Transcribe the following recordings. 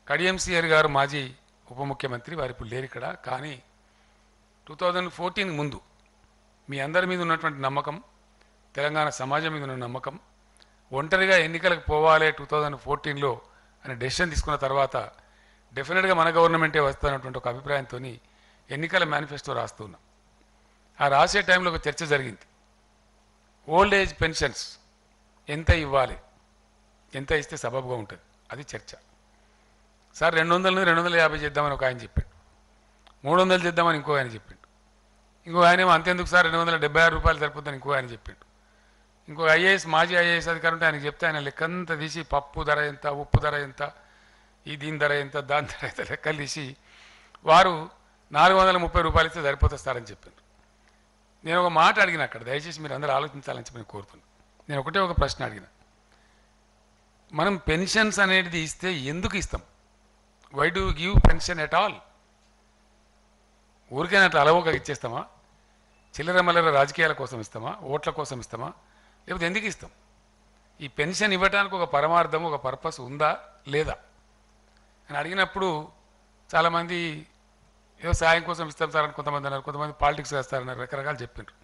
Kadiyam CR గారు మాజీ ఉప ముఖ్యమంత్రి వారు ఇప్పుడు లేరు ఇక్కడ కానీ టూ థౌజండ్ ఫోర్టీన్ ముందు మీ అందరి మీద ఉన్నటువంటి నమ్మకం తెలంగాణ సమాజం మీద ఉన్న నమ్మకం ఒంటరిగా ఎన్నికలకు పోవాలి టూ థౌజండ్ ఫోర్టీన్లో అనే డెసిషన్ తీసుకున్న తర్వాత డెఫినెట్గా మన గవర్నమెంటే వస్తున్నటువంటి ఒక అభిప్రాయంతో ఎన్నికల మేనిఫెస్టో రాస్తున్నాం ఆ రాసే టైంలో ఒక చర్చ జరిగింది ఓల్డ్ ఏజ్ పెన్షన్స్ ఎంత ఇవ్వాలి ఎంత ఇస్తే సబబుగా ఉంటుంది అది చర్చ సార్ రెండు వందల నుంచి రెండు వందల యాభై చేద్దామని ఒక ఆయన చెప్పాడు మూడు వందలు చేద్దామని ఇంకో ఆయన చెప్పిండు ఇంకో ఆయన ఏమో అంతెందుకు సార్ రెండు వందల డెబ్బై ఆరు రూపాయలు సరిపోతుందని ఇంకో ఆయన చెప్పిండు ఇంకో ఐఏఎస్ మాజీ ఐఏఎస్ అధికారి ఉంటే ఆయనకి చెప్తే ఆయన లెక్కంతా తీసి పప్పు ధర ఎంత ఉప్పు ధర ఎంత ఈ దీని ధర ఎంత దాని ధర ఎంత లెక్కలు తీసి వారు నాలుగు వందల ముప్పై రూపాయలు ఇస్తే సరిపోతుంది సార్ అని చెప్పారు నేను ఒక మాట అడిగిన అక్కడ దయచేసి మీరు అందరూ ఆలోచించాలని చెప్పి నేను కోరుతున్నాను నేను ఒకటే ఒక ప్రశ్న అడిగిన మనం పెన్షన్స్ అనేది ఇస్తే ఎందుకు ఇస్తాం why do give pension at all ఊరికైనా అట్లా అలవోగా ఇచ్చేస్తామా చిల్లర మల్లర రాజకీయాల కోసం ఇస్తామా ఓట్ల కోసం ఇస్తామా లేకపోతే ఎందుకు ఇస్తాం ఈ పెన్షన్ ఇవ్వడానికి ఒక పరమార్థం ఒక పర్పస్ ఉందా లేదా అని అడిగినప్పుడు చాలామంది ఏదో సాయం కోసం ఇస్తాం సార్ అని కొంతమంది అన్నారు కొంతమంది పాలిటిక్స్ వేస్తారన్నారు రకరకాలు చెప్పిండ్రు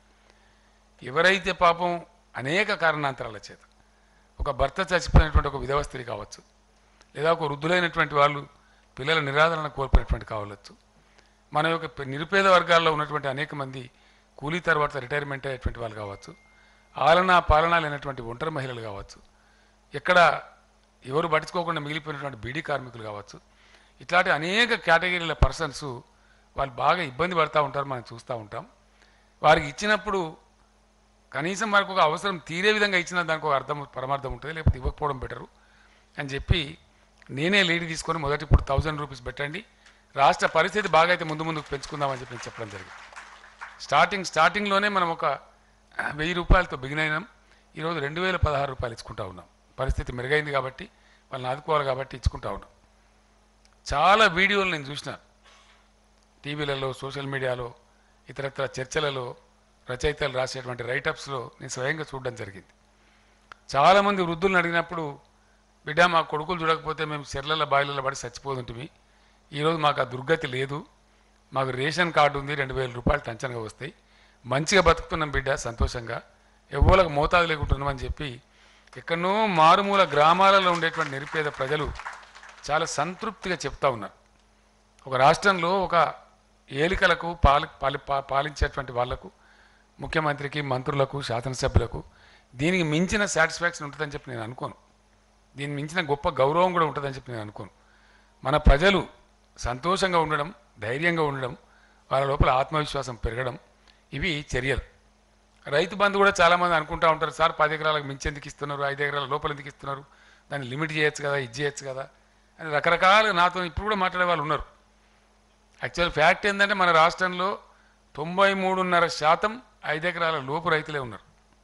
ఎవరైతే పాపం అనేక కారణాంతరాల చేత ఒక భర్త చచ్చిపోయినటువంటి ఒక విధవ స్త్రీ కావచ్చు లేదా ఒక వృద్ధులైనటువంటి వాళ్ళు పిల్లల నిరాదరణ కోల్పోయినటువంటి కావచ్చు మన యొక్క ప- నిరుపేద వర్గాల్లో ఉన్నటువంటి అనేక మంది కూలీ తర్వాత రిటైర్మెంట్ అయ్యేటువంటి వాళ్ళు కావచ్చు ఆలన పాలన లేనటువంటి ఒంటరి మహిళలు కావచ్చు ఎక్కడ ఎవరు పట్టించుకోకుండా మిగిలిపోయినటువంటి బీడీ కార్మికులు కావచ్చు ఇట్లాంటి అనేక కేటగిరీల పర్సన్స్ వాళ్ళు బాగా ఇబ్బంది పడుతూ ఉంటారు మనం చూస్తూ ఉంటాం వారికి ఇచ్చినప్పుడు కనీసం వారికి ఒక అవసరం తీరే విధంగా ఇచ్చిన దానికి ఒక అర్థం పరమార్థం ఉంటుంది లేకపోతే ఇవ్వకపోవడం బెటరు అని చెప్పి నేనే లీడ్ తీసుకొని మొదటి ఇప్పుడు థౌజండ్ రూపీస్ పెట్టండి రాష్ట్ర పరిస్థితి బాగా అయితే ముందు ముందుకు పెంచుకుందామని చెప్పి నేను చెప్పడం జరిగింది స్టార్టింగ్ స్టార్టింగ్లోనే మనం ఒక వెయ్యి రూపాయలతో బిగిన్ అయినాం ఈరోజు రెండు వేల పదహారు రూపాయలు ఇచ్చుకుంటా ఉన్నాం పరిస్థితి మెరుగైంది కాబట్టి వాళ్ళని ఆదుకోవాలి కాబట్టి ఇచ్చుకుంటా ఉన్నాం చాలా వీడియోలు నేను చూసిన టీవీలలో సోషల్ మీడియాలో ఇతరత్ర చర్చలలో రచయితలు రాసేటువంటి రైటప్స్లో నేను స్వయంగా చూడడం జరిగింది చాలామంది వృద్ధులను అడిగినప్పుడు బిడ్డ మా కొడుకులు చూడకపోతే మేము చెర్లల బాయిలలో పడి చచ్చిపోతుంటిమి ఈరోజు మాకు ఆ దుర్గతి లేదు మాకు రేషన్ కార్డు ఉంది రెండు వేల రూపాయలు టంచనగా వస్తాయి మంచిగా బతుకుతున్నాం బిడ్డ సంతోషంగా ఎవ్వలకు మోతాదు లేకుంటున్నామని చెప్పి ఎక్కడనో మారుమూల గ్రామాలలో ఉండేటువంటి నిరుపేద ప్రజలు చాలా సంతృప్తిగా చెప్తా ఉన్నారు ఒక రాష్ట్రంలో ఒక ఏలికలకు పాలి పాలి పా- పాలించేటువంటి వాళ్లకు ముఖ్యమంత్రికి మంత్రులకు శాసనసభ్యులకు దీనికి మించిన సాటిస్ఫాక్షన్ ఉంటుందని చెప్పి నేను అనుకోను దీని మించిన గొప్ప గౌరవం కూడా ఉంటుందని చెప్పి నేను అనుకోను మన ప్రజలు సంతోషంగా ఉండడం ధైర్యంగా ఉండడం వాళ్ళ లోపల ఆత్మవిశ్వాసం పెరగడం ఇవి చర్యలు రైతు బంధు కూడా చాలామంది అనుకుంటా ఉంటారు సార్ పది ఎకరాలకు మించి ఎందుకు ఇస్తున్నారు ఐదు ఎకరాల లోపల ఎందుకు ఇస్తున్నారు దాన్ని లిమిట్ చేయొచ్చు కదా ఇది చేయొచ్చు కదా అని రకరకాలుగా నాతో ఇప్పుడు కూడా మాట్లాడే వాళ్ళు ఉన్నారు యాక్చువల్ ఫ్యాక్ట్ ఏంటంటే మన రాష్ట్రంలో తొంభై మూడున్నర శాతం ఐదు ఎకరాల లోపు రైతులే ఉన్నారు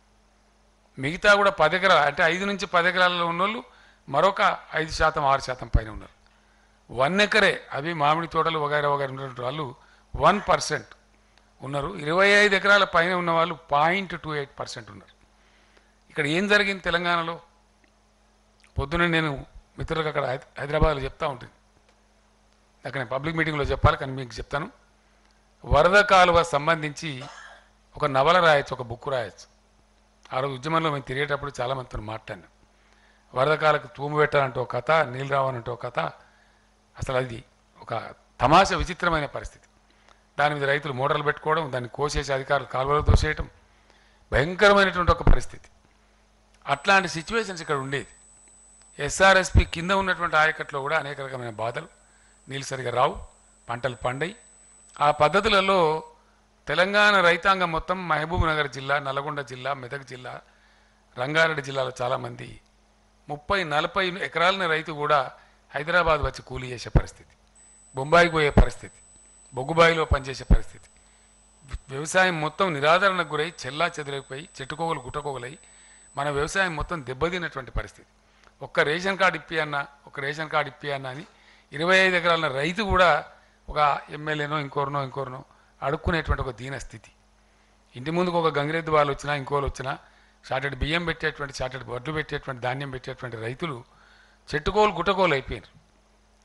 మిగతా కూడా పది ఎకరాలు అంటే ఐదు నుంచి పది ఎకరాలలో ఉన్నోళ్ళు మరొక ఐదు శాతం ఆరు శాతం పైన ఉన్నారు వన్ ఎకరే అవి మామిడి తోటలు వగైరా వగైరా ఉన్నటువంటి వాళ్ళు వన్ పర్సెంట్ ఉన్నారు ఇరవై ఐదు ఎకరాల పైన ఉన్న వాళ్ళు పాయింట్ టూ ఎయిట్ పర్సెంట్ ఉన్నారు ఇక్కడ ఏం జరిగింది తెలంగాణలో పొద్దున నేను మిత్రులకు అక్కడ హై- హైదరాబాద్లో చెప్తా ఉంటుంది అక్కడ నేను పబ్లిక్ మీటింగ్లో చెప్పాలి కానీ మీకు చెప్తాను వరద కాలువ సంబంధించి ఒక నవల రాయొచ్చు ఒక బుక్ రాయొచ్చు ఆ రోజు ఉద్యమంలో మేము తిరిగేటప్పుడు చాలా మందితో మాట్లాడినాం వరద కాలకు తూము పెట్టాలంటే ఒక కథ నీళ్ళు రావాలంటే ఒక కథ అసలు అది ఒక తమాష విచిత్రమైన పరిస్థితి దాని మీద రైతులు మోటార్లు పెట్టుకోవడం దాన్ని కోసేసి అధికారులు కాలువలో తోసేయటం భయంకరమైనటువంటి ఒక పరిస్థితి అట్లాంటి సిచ్యువేషన్స్ ఇక్కడ ఉండేది ఎస్ఆర్ఎస్పి కింద ఉన్నటువంటి ఆయకట్లో కూడా అనేక రకమైన బాధలు నీళ్ళు సరిగా రావు పంటలు పండయి ఆ పద్ధతులలో తెలంగాణ రైతాంగం మొత్తం మహబూబ్ నగర్ జిల్లా నల్గొండ జిల్లా మెదక్ జిల్లా రంగారెడ్డి జిల్లాలో చాలామంది ముప్పై నలభై ఎకరాల రైతు కూడా హైదరాబాద్ వచ్చి కూలీ చేసే పరిస్థితి బొంబాయికి పోయే పరిస్థితి బొగ్గుబాయిలో పనిచేసే పరిస్థితి వ్యవసాయం మొత్తం నిరాదరణకు గురై చెల్లా చెదిరైపోయి చెట్టుకోగలు గుట్టకోగలై మన వ్యవసాయం మొత్తం దెబ్బతిన్నటువంటి పరిస్థితి ఒక్క రేషన్ కార్డు ఇప్పి అన్న ఒక రేషన్ కార్డు ఇప్పి అన్న అని ఇరవై ఐదు ఎకరాల రైతు కూడా ఒక ఎమ్మెల్యేనో ఇంకోరినో ఇంకోరినో అడుక్కునేటువంటి ఒక దీన స్థితి ఇంటి ముందుకు ఒక గంగిరెద్దు వాళ్ళు వచ్చినా ఇంకోళ్ళు వచ్చినా షార్టెడ్ బియ్యం పెట్టేటువంటి షార్టెడ్ వడ్లు పెట్టేటువంటి ధాన్యం పెట్టేటువంటి రైతులు చెట్టుకోలు గుట్టకోలు అయిపోయారు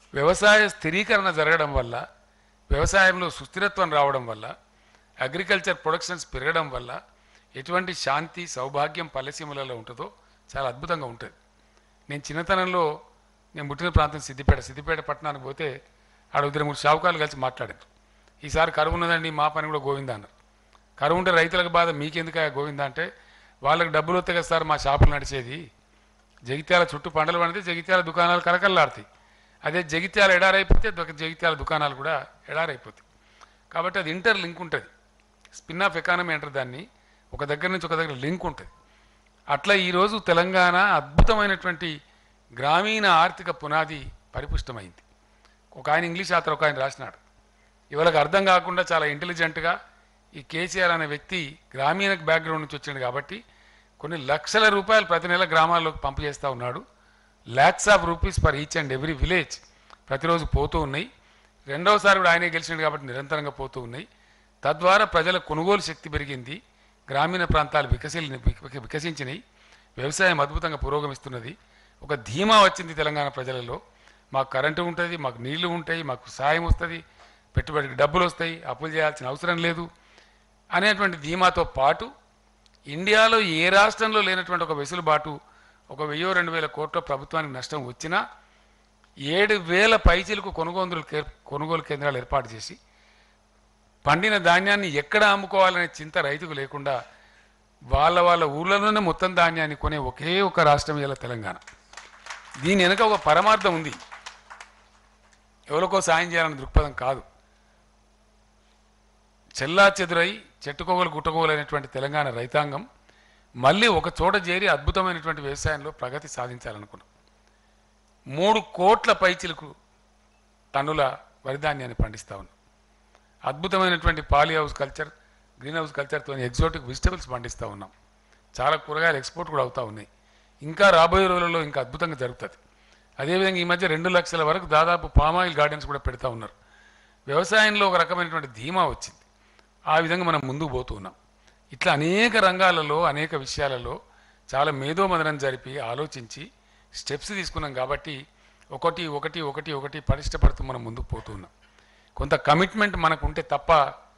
వ్యవసాయ స్థిరీకరణ జరగడం వల్ల వ్యవసాయంలో సుస్థిరత్వం రావడం వల్ల అగ్రికల్చర్ ప్రొడక్షన్స్ పెరగడం వల్ల ఎటువంటి శాంతి సౌభాగ్యం పల్లెసీమలలో ఉంటుందో చాలా అద్భుతంగా ఉంటుంది నేను చిన్నతనంలో నేను పుట్టిన ప్రాంతం సిద్దిపేట సిద్దిపేట పట్టణానికి పోతే ఆడ ఇద్దరు మూడు షావుకాలు కలిసి మాట్లాడారు ఈసారి కరువు ఉన్నదండి మా పని కూడా గోవిందా అన్నారు కరువు ఉంటే రైతులకు బాధ మీకెందుకు గోవిందా అంటే వాళ్ళకి డబ్బులు వస్తే కదా సార్ మా షాపులు నడిచేది జగిత్యాల చుట్టూ పంటలు పండితే జగిత్యాల దుకాణాలు కరకల్లాడతాయి అదే జగిత్యాల ఎడారైపోతే దొక- జగిత్యాల దుకాణాలు కూడా ఎడారైపోతాయి కాబట్టి అది ఇంటర్ లింక్ ఉంటుంది స్పిన్ ఆఫ్ ఎకానమీ అంటారు దాన్ని ఒక దగ్గర నుంచి ఒక దగ్గర లింక్ ఉంటుంది అట్లా ఈరోజు తెలంగాణ అద్భుతమైనటువంటి గ్రామీణ ఆర్థిక పునాది పరిపుష్టమైంది ఒక ఆయన ఇంగ్లీష్ ఆత్ర ఒక ఆయన రాసినాడు ఇవాళకి అర్థం కాకుండా చాలా ఇంటెలిజెంట్గా ఈ కేసీఆర్ అనే వ్యక్తి గ్రామీణ బ్యాక్గ్రౌండ్ నుంచి వచ్చింది కాబట్టి కొన్ని లక్షల రూపాయలు ప్రతి నెల గ్రామాల్లోకి పంపు చేస్తూ ఉన్నాడు lakhs of rupees for each and every village ప్రతిరోజు పోతూ ఉన్నాయి రెండవసారి కూడా ఆయనే గెలిచిండు కాబట్టి నిరంతరంగా పోతూ ఉన్నాయి తద్వారా ప్రజల కొనుగోలు శక్తి పెరిగింది గ్రామీణ ప్రాంతాలు వికసి వికసించినాయి వ్యవసాయం అద్భుతంగా పురోగమిస్తున్నది ఒక ధీమా వచ్చింది తెలంగాణ ప్రజలలో మాకు కరెంటు ఉంటుంది మాకు నీళ్లు ఉంటాయి మాకు సాయం వస్తుంది పెట్టుబడికి డబ్బులు వస్తాయి అప్పులు చేయాల్సిన అవసరం లేదు అనేటువంటి ధీమాతో పాటు ఇండియాలో ఏ రాష్ట్రంలో లేనటువంటి ఒక వెసులుబాటు ఒక వెయ్యో రెండు వేల కోట్ల ప్రభుత్వానికి నష్టం వచ్చినా ఏడు వేల పైచీలకు కొనుగోలు కేర్- కొనుగోలు కేంద్రాలు ఏర్పాటు చేసి పండిన ధాన్యాన్ని ఎక్కడ అమ్ముకోవాలనే చింత రైతుకు లేకుండా వాళ్ళ వాళ్ళ ఊళ్ళలోనే మొత్తం ధాన్యాన్ని కొనే ఒకే ఒక రాష్ట్రం ఇలా తెలంగాణ దీని వెనుక ఒక పరమార్థం ఉంది ఎవరికో సాయం చేయాలనే దృక్పథం కాదు చెల్లా చెదురై చెట్టుకోగలు గుట్టకోగలు అయినటువంటి తెలంగాణ రైతాంగం మళ్ళీ ఒక చోట చేరి అద్భుతమైనటువంటి వ్యవసాయంలో ప్రగతి సాధించాలనుకున్నాం మూడు కోట్ల పైచిలకు టన్నుల వరిధాన్యాన్ని పండిస్తా ఉన్నాం అద్భుతమైనటువంటి poly house culture green house కల్చర్తో ఎగ్జాటిక్ వెజిటబుల్స్ పండిస్తూ ఉన్నాం చాలా కూరగాయలు ఎక్స్పోర్ట్ కూడా అవుతూ ఉన్నాయి ఇంకా రాబోయే రోజులలో ఇంకా అద్భుతంగా జరుగుతుంది అదేవిధంగా ఈ మధ్య రెండు లక్షల వరకు దాదాపు పామాయిల్ గార్డెన్స్ కూడా పెడతా ఉన్నారు వ్యవసాయంలో ఒక రకమైనటువంటి ధీమా వచ్చింది ఆ విధంగా మనం ముందుకు పోతూ ఉన్నాం ఇట్లా అనేక రంగాలలో అనేక విషయాలలో చాలా మేధోమదనం జరిపి ఆలోచించి స్టెప్స్ తీసుకున్నాం కాబట్టి ఒకటి ఒకటి ఒకటి ఒకటి పటిష్టపడుతూ మనం ముందుకు పోతూ ఉన్నాం కొంత కమిట్మెంట్ మనకు ఉంటే తప్ప